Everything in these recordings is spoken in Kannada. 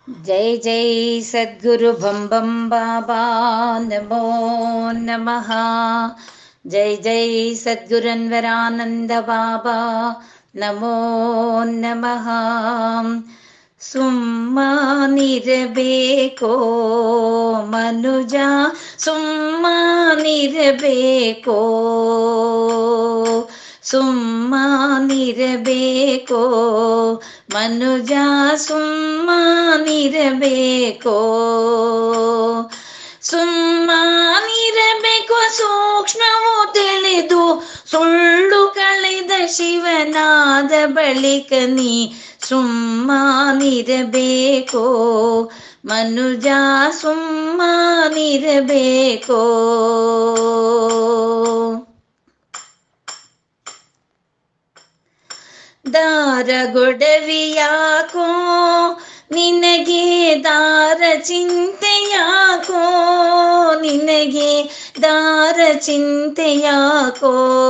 ಜೈ ಜೈ ಸದ್ಗುರು ಬಂ ಬಂ ಬಾಬಾ ನಮೋ ನಮಃ ಜೈ ಜೈ ಸದ್ಗುರನ್ವರಾನಂದ ಬಾಬಾ ನಮೋ ನಮಃ ಸುಮ್ಮನಿರಬೇಕೋ ಮನುಜ ಸುಮ್ಮನಿರಬೇಕೋ ಸುಮ್ಮನಿರಬೇಕೋ ಮನುಜ ಸುಮ್ಮನಿರಬೇಕೋ ಸುಮ್ಮನಿರಬೇಕು ಸೂಕ್ಷ್ಮವು ತಿಳಿದು ಸುಳ್ಳು ಕಳೆದ ಶಿವನಾದ ಬಳಿಕ ನೀ ಸುಮ್ಮನಿರಬೇಕೋ ಮನುಜ ಸುಮ್ಮನಿರಬೇಕೋ ದಾರಗೊಡವಿಯಾಕೋ ನಿನಗೆ ದಾರ ಚಿಂತೆಯಾಕೋ ನಿನಗೆ ದಾರ ಚಿಂತೆಯಾಕೋ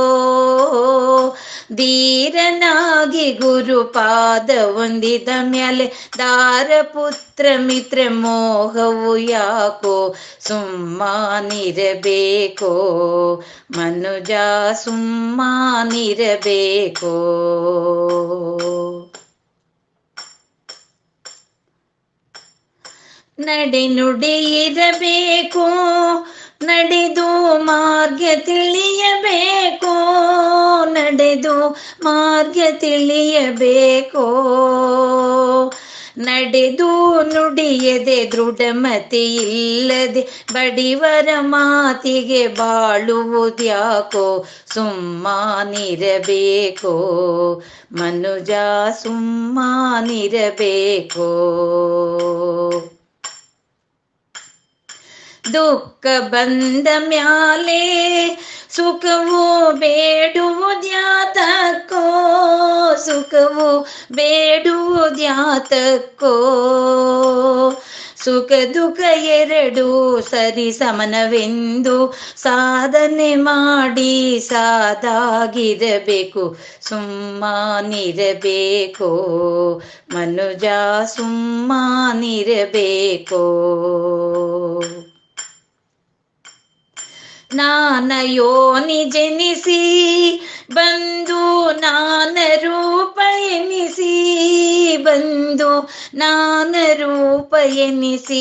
ಧೀರನಾಗಿ ಗುರುಪಾದ ಹೊಂದಿದ ಮ್ಯಾಲೆ ದಾರ ಪುತ್ರ ಮಿತ್ರ ಮೋಹವು ಯಾಕೋ ಸುಮ್ಮನಿರಬೇಕೋ ಮನುಜ ಸುಮ್ಮನಿರಬೇಕೋ ನಡೆ ನುಡಿ ಇರಬೇಕು ನಡೆದು ಮಾರ್ಗ ತಿಳಿಯಬೇಕು ನಡೆದು ಮಾರ್ಗ ತಿಳಿಯಬೇಕು ನಡೆದು ನುಡಿಯದೆ ದೃಢಮತಿ ಇಲ್ಲದೆ ಬಡಿವರ ಮಾತಿಗೆ ಬಾಳುವುದ್ಯಾಕೋ ಸುಮ್ಮನಿರಬೇಕೋ ಮನುಜ ಸುಮ್ಮನಿರಬೇಕೋ ದುಃಖ ಬಂದ ಮ್ಯಾಲೆ ಸುಖವು ಬೇಡುವುದ್ಯಾತಕ್ಕೋ ಸುಖವು ಬೇಡುವುದ್ಯಾತಕ್ಕೋ ಸುಖ ದುಃಖ ಎರಡು ಸರಿ ಸಮನವೆಂದು ಸಾಧನೆ ಮಾಡಿ ಸಾದಾಗಿರಬೇಕು ಸುಮ್ಮನಿರಬೇಕು ಮನುಜ ಸುಮ್ಮನಿರಬೇಕು ನಾನ ಯೋನಿ ಜನಿಸಿ ಬಂದು ನಾನ ರೂಪ ಎನಿಸಿ ಬಂದು ನಾನ ರೂಪ ಎನಿಸಿ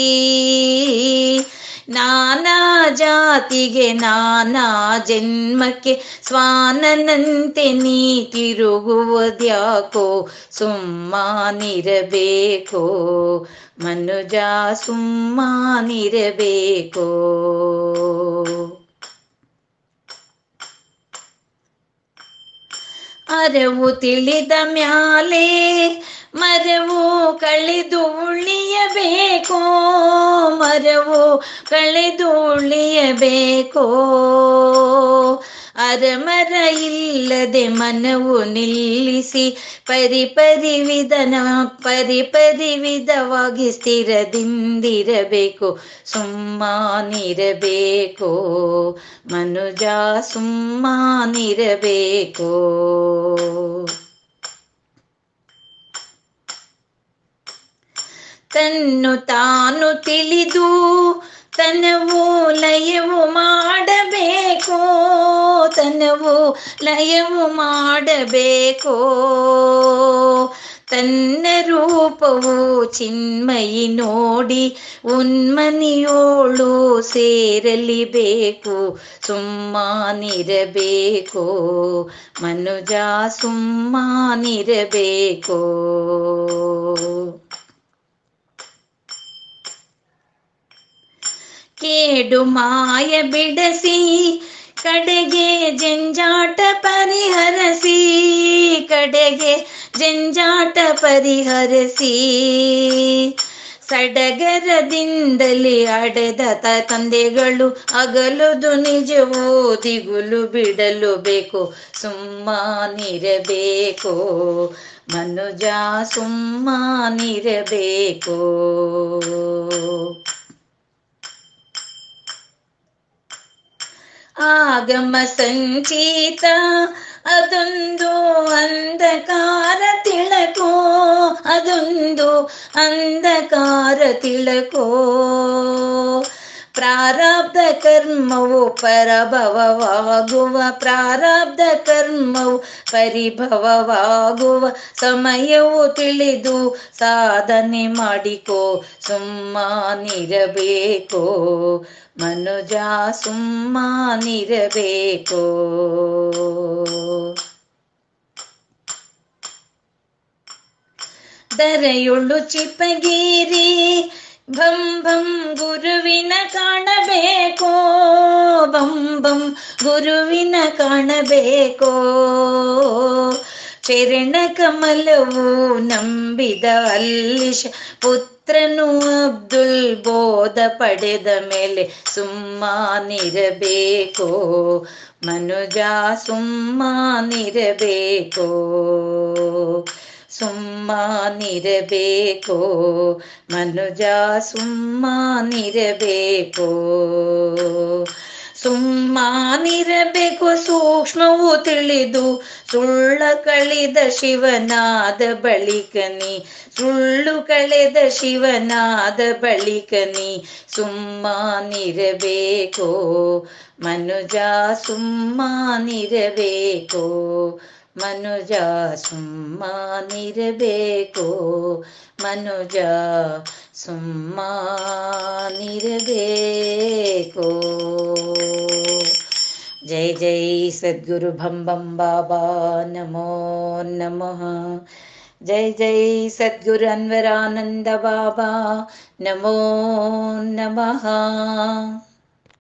ನಾನಾ ಜಾತಿಗೆ ನಾನಾ ಜನ್ಮಕ್ಕೆ ಸ್ವಾನನಂತೆ ನೀ ತಿರುಗುವುದ್ಯಾಕೋ ಸುಮ್ಮನಿರಬೇಕೋ ಮನುಜ ಸುಮ್ಮನಿರಬೇಕೋ ಅರವು ತಿಳಿದ ಮ್ಯಾಲೆ ಮರವು ಕಳೆದು ಉಳಿಯಬೇಕೋ ಮರವು ಕಳೆದು ಉಳಿಯಬೇಕೋ ಅರಮರ ಇಲ್ಲದೆ ಮನವು ನಿಲ್ಲಿಸಿ ಪರಿ ಪರಿ ವಿಧನ ಪರಿ ಪರಿ ವಿಧವಾಗಿ ಸ್ಥಿರದಿಂದಿರಬೇಕು ಸುಮ್ಮನಿರಬೇಕು ಮನುಜ ಸುಮ್ಮನಿರಬೇಕು ತನ್ನು ತಾನು ತಿಳಿದು ತನವು ಲಯವು ಮಾಡಬೇಕು ತನವು ಲಯವು ಮಾಡಬೇಕು ತನ್ನ ರೂಪವು ಚಿನ್ಮಯಿ ನೋಡಿ ಉನ್ಮನಿಯೋಳು ಸೇರಲಿ ಬೇಕು ಸುಮ್ಮನಿರಬೇಕು ಮನುಜ ಸುಮ್ಮನಿರಬೇಕು ಕೇಡು ಮಾಯ ಬಿಡಸಿ ಕಡೆಗೆ ಜಂಜಾಟ ಪರಿಹರಿಸಿ ಕಡೆಗೆ ಜಂಜಾಟ ಪರಿಹರಿಸಿ ಸಡಗರದಿಂದಲೇ ಅಡೆದ ತಂದೆಗಳು ಅಗಲುದು ನಿಜವೂ ದಿಗುಲು ಬಿಡಲು ಬೇಕು ಸುಮ್ಮನಿರಬೇಕು ಮನುಜ ಸುಮ್ಮನಿರಬೇಕು ಆಗಮ ಸಂಚೀತ ಅದೊಂದು ಅಂಧಕಾರ ತಿಳಕೋ ಅದೊಂದು ಅಂಧಕಾರ ತಿಳಕೋ ಪ್ರಾರಬ್ಧ ಕರ್ಮವು ಪರಭವವಾಗುವ ಪ್ರಾರಬ್ಧ ಕರ್ಮವು ಪರಿಭವವಾಗುವ ಸಮಯವು ತಿಳಿದು ಸಾಧನೆ ಮಾಡಿಕೋ ಸುಮ್ಮನಿರಬೇಕೋ ಮನುಜ ಸುಮ್ಮನಿರಬೇಕೋ ದರೆಯುಳ್ಳು ಚಿಪ್ಪಗೀರಿ ಭಂ ಭಂ ಗುರುವಿನ ಕಾಣಬೇಕೋ ಬಂ ಬಂ ಗುರುವಿನ ಕಾಣಬೇಕೋ ಚರಣ ಕಮಲವು ನಂಬಿದ ಅಲ್ಲಿಶ ಪುತ್ರನು ಅಬ್ದುಲ್ ಬೋಧ ಪಡೆದ ಮೇಲೆ ಸುಮ್ಮನಿರಬೇಕೋ ಮನುಜ ಸುಮ್ಮನಿರಬೇಕೋ ಸುಮ್ಮನಿರಬೇಕೋ ಮನುಜ ಸುಮ್ಮನಿರಬೇಕೋ ಸುಮ್ಮನಿರಬೇಕು ಸೂಕ್ಷ್ಮವು ತಿಳಿದು ಸುಳ್ಳ ಕಳೆದ ಶಿವನಾದ ಬಳಿಕನಿ ಸುಳ್ಳು ಕಳೆದ ಶಿವನಾದ ಬಳಿಕನಿ ಸುಮ್ಮನಿರಬೇಕೋ ಮನುಜ ಸುಮ್ಮನಿರಬೇಕೋ ಮನುಜ ಸುಮ್ಮನಿರಬೇಕೋ ಮನುಜ ಸುಮ್ಮನಿರಬೇಕೋ ಜೈ ಜೈ ಸದ್ಗುರು ಭಂ ಬಂ ಬಾಬಾ ನಮೋ ನಮಃ ಜೈ ಜೈ ಸದ್ಗುರು ಅನ್ವರಾನಂದ ಬಾಬಾ ನಮೋ ನಮಃ